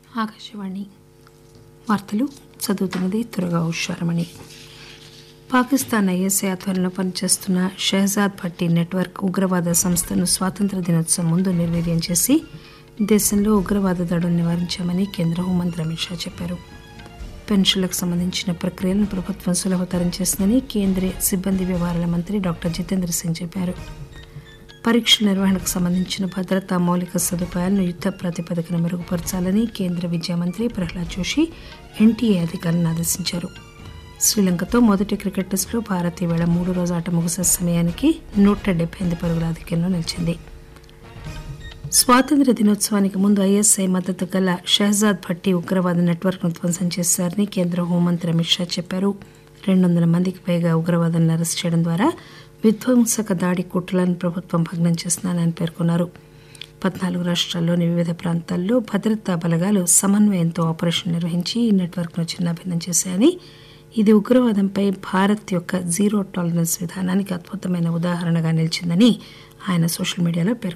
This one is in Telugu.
ఆకాశవాణి వార్తలు చదువుతున్నది త్వరగా ఉషారమణి పాకిస్తాన్ ఐఎస్ఐ ఆధ్వర్యంలో పనిచేస్తున్న షెహజాద్ భట్టి నెట్వర్క్ ఉగ్రవాద సంస్థను స్వాతంత్ర దినోత్సవం ముందు నిర్వీర్యం చేసి దేశంలో ఉగ్రవాద దాడులు నివారించామని కేంద్ర హోంమంత్రి అమిత్ షా చెప్పారు పెన్షన్లకు సంబంధించిన ప్రక్రియలను ప్రభుత్వం సులభతరం చేసిందని కేంద్రీయ సిబ్బంది వ్యవహారాల మంత్రి డాక్టర్ జితేంద్ర సింగ్ చెప్పారు పరీక్షల నిర్వహణకు సంబంధించిన భద్రతా మౌలిక సదుపాయాలను యుద్ద ప్రాతిపదికన మెరుగుపరచాలని కేంద్ర విద్యా మంత్రి ప్రహ్లాద్ జోషి ఎన్టీఏ అధికారులను ఆదేశించారు శ్రీలంకతో మొదటి క్రికెట్ టెస్టులో భారత్ ఈవేళ మూడు రోజు ఆట ముగిసే సమయానికి నూట డెబ్బై ఎనిమిది పరుగుల ఆధిక్యంలో నిలిచింది స్వాతంత్ర దినోత్సవానికి ముందు ఐఎస్ఐ మద్దతు గల షెహజాద్ భట్టి ఉగ్రవాద నెట్వర్క్ను ధ్వంసం చేశారని కేంద్ర హోంమంత్రి అమిత్ షా చెప్పారు రెండు వందల మందికి పైగా ఉగ్రవాదులను అరెస్ట్ చేయడం ద్వారా విధ్వంసక దాడి కుట్రలను ప్రభుత్వం భగ్నం చేస్తుందని ఆయన పేర్కొన్నారు పద్నాలుగు రాష్ట్రాల్లోని వివిధ ప్రాంతాల్లో భద్రతా బలగాలు సమన్వయంతో ఆపరేషన్ నిర్వహించి ఈ నెట్వర్క్ను చిన్నాభిన్నం చేశాయని ఇది ఉగ్రవాదంపై భారత్ యొక్క జీరో టాలరెన్స్ విధానానికి అద్భుతమైన ఉదాహరణగా నిలిచిందని ఆయన సోషల్ మీడియాలో పేర్కొన్నారు